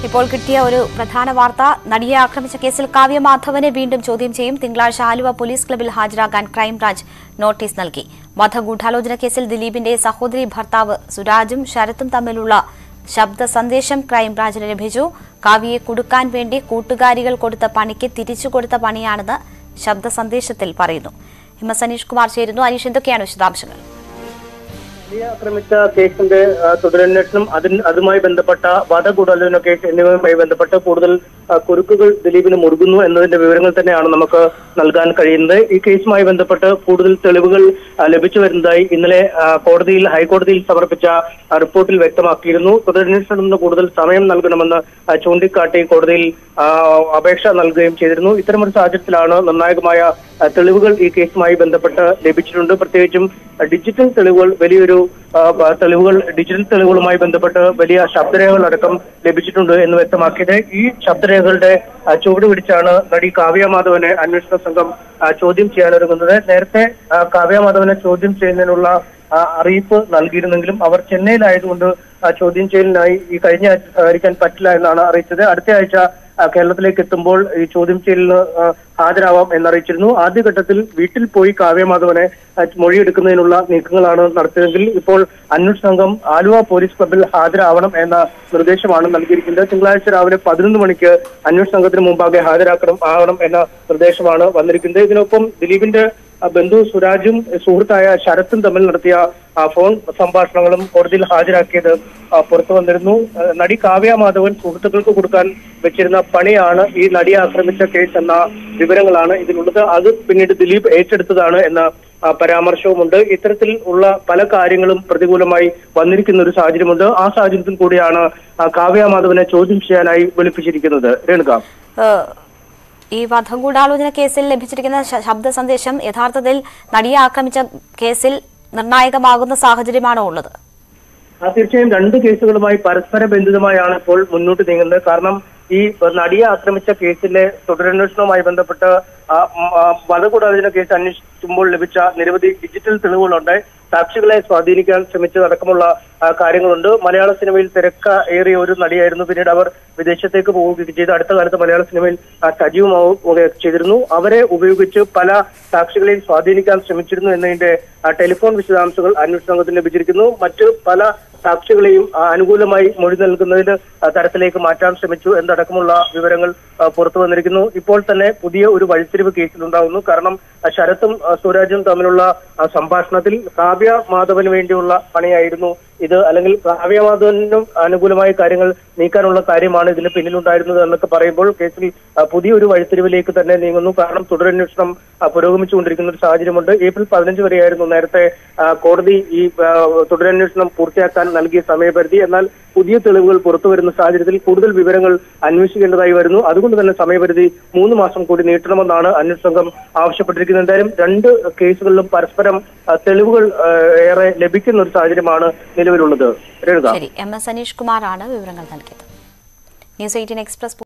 ഇപ്പോൾ കിട്ടിയ ഒരു പ്രധാന വാർത്ത നടിയെ ആക്രമിച്ച കേസിൽ കാവ്യ മാധവനെ വീണ്ടും ചോദ്യം ചെയ്യും തിങ്കളാഴ്ച ആലുവ പോലീസ് ക്ലബിൽ ഹാജരാകാൻ ക്രൈംബ്രാഞ്ച് നോട്ടീസ് നൽകി വധഗൂഢാലോചന കേസിൽ ദിലീപിന്റെ സഹോദരി ഭർത്താവ് സുരാജും ശരത്തും തമ്മിലുള്ള ശബ്ദ സന്ദേശം ക്രൈംബ്രാഞ്ചിന് ലഭിച്ചു കാവ്യയെ കുടുക്കാൻ വേണ്ടി കൂട്ടുകാരികൾ കൊടുത്ത പണിക്ക് തിരിച്ചു കൊടുത്ത പണിയാണെന്ന് ശബ്ദ സന്ദേശത്തിൽ പറയുന്നു എം എസ് അനീഷ് കുമാർ ചേരുന്നു അനീഷ് എന്തൊക്കെയാണ് വിശദാംശങ്ങൾ നടിയെ ആക്രമിച്ച കേസിന്റെ ആ, തുടരന്വേഷണം അതിന് അതുമായി ബന്ധപ്പെട്ട വധഗൂഢാലോചന കേസ് എന്നിവയുമായി ബന്ധപ്പെട്ട് കൂടുതൽ ആ, കുരുക്കുകൾ ദിലീപിന് മുറുകുന്നു എന്നതിന്റെ വിവരങ്ങൾ തന്നെയാണ് നമുക്ക് നൽകാൻ കഴിയുന്നത് ഈ കേസുമായി ബന്ധപ്പെട്ട് കൂടുതൽ തെളിവുകൾ ആ, ലഭിച്ചു വരുന്നതായി ഇന്നലെ ആ, കോടതിയിൽ ഹൈക്കോടതിയിൽ സമർപ്പിച്ച ആ, റിപ്പോർട്ടിൽ വ്യക്തമാക്കിയിരുന്നു തുടരന്വേഷണത്തിന് കൂടുതൽ സമയം നൽകണമെന്ന് ആ, ചൂണ്ടിക്കാട്ടി കോടതിയിൽ ആ, അപേക്ഷ നൽകുകയും ചെയ്തിരുന്നു ഇത്തരമൊരു സാഹചര്യത്തിലാണ് നിർണായകമായ ആ, തെളിവുകൾ ഈ കേസുമായി ബന്ധപ്പെട്ട് ലഭിച്ചിട്ടുണ്ട് പ്രത്യേകിച്ചും ആ, ഡിജിറ്റൽ തെളിവുകൾ വലിയൊരു ആ, ബ- തെളിവുകൾ ഡിജിറ്റൽ തെളിവുകളുമായി ബന്ധപ്പെട്ട് വലിയ ശബ്ദരേഖകൾ അടക്കം ലഭിച്ചിട്ടുണ്ട് എന്ന് വ്യക്തമാക്കിയത് ഈ ശബ്ദരേഖകളുടെ ആ, ചുവട് പിടിച്ചാണ് നടി കാവ്യ മാധവനെ അന്വേഷണ സംഘം ആ, ചോദ്യം ചെയ്യാനൊരുങ്ങുന്നത് നേരത്തെ ആ, കാവ്യ മാധവനെ ചോദ്യം ചെയ്യുന്നതിനുള്ള ആ, അറിയിപ്പ് നൽകിയിരുന്നെങ്കിലും അവർ ചെന്നൈയിലായതുകൊണ്ട് ആ, ചോദ്യം ചെയ്യലിനായി ഈ കഴിഞ്ഞ ആഴ്ച സഹകരിക്കാൻ പറ്റില്ല എന്നാണ് അറിയിച്ചത് അടുത്ത ആഴ്ച ആ, കേരളത്തിലേക്ക് എത്തുമ്പോൾ ഈ ചോദ്യം ചെയ്യലിന് ആ, ഹാജരാവാം എന്നറിയിച്ചിരുന്നു ആദ്യഘട്ടത്തിൽ വീട്ടിൽ പോയി കാവ്യമാധവനെ ആ, മൊഴിയെടുക്കുന്നതിനുള്ള നീക്കങ്ങളാണ് നടത്തിയതെങ്കിൽ ഇപ്പോൾ അന്വേഷണ സംഘം ആലുവ പോലീസ് ക്ലബിൽ ഹാജരാവണം എന്ന നിർദ്ദേശമാണ് നൽകിയിരിക്കുന്നത് തിങ്കളാഴ്ച രാവിലെ പതിനൊന്ന് മണിക്ക് അന്വേഷണ സംഘത്തിന് മുമ്പാകെ ഹാജരാക്കണം ആവണം എന്ന നിർദ്ദേശമാണ് വന്നിരിക്കുന്നത് ഇതിനൊപ്പം ദിലീപിന്റെ ആ, ബന്ധു സുരാജും സുഹൃത്തായ ശരത്തും തമ്മിൽ നടത്തിയ ആ, ഫോൺ സംഭാഷണങ്ങളും കോടതിയിൽ ഹാജരാക്കിയത് ആ, പുറത്തു വന്നിരുന്നു ആ, നടി കാവ്യ മാധവൻ സുഹൃത്തുക്കൾക്ക് കൊടുക്കാൻ വെച്ചിരുന്ന പണിയാണ് ഈ നടിയെ ആക്രമിച്ച കേസ് എന്ന വിവരങ്ങളാണ് ഇതിലുള്ളത് അത് പിന്നീട് ദിലീപ് ഏറ്റെടുത്തതാണ് എന്ന ആ, പരാമർശവുമുണ്ട് ഇത്തരത്തിൽ ഉള്ള പല കാര്യങ്ങളും പ്രതികൂലമായി വന്നിരിക്കുന്ന ഒരു സാഹചര്യമുണ്ട് ആ സാഹചര്യത്തിൽ കൂടിയാണ് ആ, കാവ്യ മാധവനെ ചോദ്യം ചെയ്യാനായി വിളിപ്പിച്ചിരിക്കുന്നത് രേണുക ഏഹ് ഈ വധഗൂഢാലോചന കേസിൽ ലഭിച്ചിരിക്കുന്ന ശ- ശബ്ദ സന്ദേശം യഥാർത്ഥത്തിൽ നടിയെ ആക്രമിച്ച കേസിൽ നിർണായകമാകുന്ന സാഹചര്യമാണോ ഉള്ളത് ആ തീർച്ചയായും രണ്ട് കേസുകളുമായി പരസ്പര ബന്ധിതമായാണ് ഇപ്പോൾ മുന്നോട്ട് നീങ്ങുന്നത് കാരണം ഈ നടിയെ ആക്രമിച്ച കേസിലെ തുടരന്വേഷണവുമായി ബന്ധപ്പെട്ട് ആ, ഉം, ആ, വധകൂടാലോചന കേസ് അന്വേഷിക്കുമ്പോൾ ലഭിച്ച നിരവധി ഡിജിറ്റൽ തെളിവുകളുണ്ട് സാക്ഷികളെ സ്വാധീനിക്കാൻ ശ്രമിച്ചതടക്കമുള്ള ആ, കാര്യങ്ങളുണ്ട് മലയാള സിനിമയിൽ തിരക്ക ഏറിയ ഒരു നടിയായിരുന്നു പിന്നീട് അവർ വിദേശത്തേക്ക് പോവുകയൊക്കെ ചെയ്തു അടുത്ത കാലത്ത് മലയാള സിനിമയിൽ ആ, സജീവമാവുകയൊക്കെ ചെയ്തിരുന്നു അവരെ ഉപയോഗിച്ച് പല സാക്ഷികളെയും സ്വാധീനിക്കാൻ ശ്രമിച്ചിരുന്നു എന്നതിന്റെ ആ, ടെലിഫോൺ വിശദാംശങ്ങൾ അന്വേഷണ സംഘത്തിന് ലഭിച്ചിരിക്കുന്നു മറ്റ് പല സാക്ഷികളെയും ആ, അനുകൂലമായി മൊഴി നൽകുന്നതിന് ആ, തരത്തിലേക്ക് മാറ്റാൻ ശ്രമിച്ചു എന്നടക്കമുള്ള വിവരങ്ങൾ ആ, പുറത്തു വന്നിരിക്കുന്നു ഇപ്പോൾ തന്നെ പുതിയ ഒരു വഴിത്തിരിവ് കേസിലുണ്ടാകുന്നു കാരണം ആ, ശരത്തും ആ, സ്വരാജും തമ്മിലുള്ള ആ, സംഭാഷണത്തിൽ കാവ്യ മാധവന് വേണ്ടിയുള്ള പണിയായിരുന്നു ഇത് അല്ലെങ്കിൽ കാവ്യ മാധവനും അനുകൂലമായ കാര്യങ്ങൾ നീക്കാനുള്ള കാര്യമാണ് ഇതിന് പിന്നിലുണ്ടായിരുന്നത് എന്നൊക്കെ പറയുമ്പോൾ കേസിൽ ആ, പുതിയൊരു വഴിത്തിരിവിലേക്ക് തന്നെ നീങ്ങുന്നു കാരണം തുടരന്വേഷണം ആ, പുരോഗമിച്ചുകൊണ്ടിരിക്കുന്ന ഒരു സാഹചര്യമുണ്ട് ഏപ്രിൽ പതിനഞ്ച് വരെയായിരുന്നു നേരത്തെ ആ, കോടതി ഈ ആ, തുടരന്വേഷണം പൂർത്തിയാക്കാൻ നൽകിയ സമയപരിധി എന്നാൽ പുതിയ തെളിവുകൾ പുറത്തു വരുന്ന സാഹചര്യത്തിൽ കൂടുതൽ വിവരങ്ങൾ അന്വേഷിക്കേണ്ടതായി വരുന്നു അതുകൊണ്ട് തന്നെ സമയപരിധി മൂന്ന് മാസം കൂടി നീട്ടണമെന്നാണ് അന്വേഷണ സംഘം ആവശ്യപ്പെട്ടിരിക്കുന്നത് എന്തായാലും രണ്ട് കേസുകളിലും പരസ്പരം ആ, തെളിവുകൾ ആ, ഏറെ ലഭിക്കുന്ന ഒരു സാഹചര്യമാണ് നിലവിലുള്ളത് രേണുക ശരി എം എസ് അനീഷ് കുമാറാണ് വിവരങ്ങൾ നൽകിയത് ന്യൂസ് എയ്റ്റീൻ എക്സ്പ്രസ്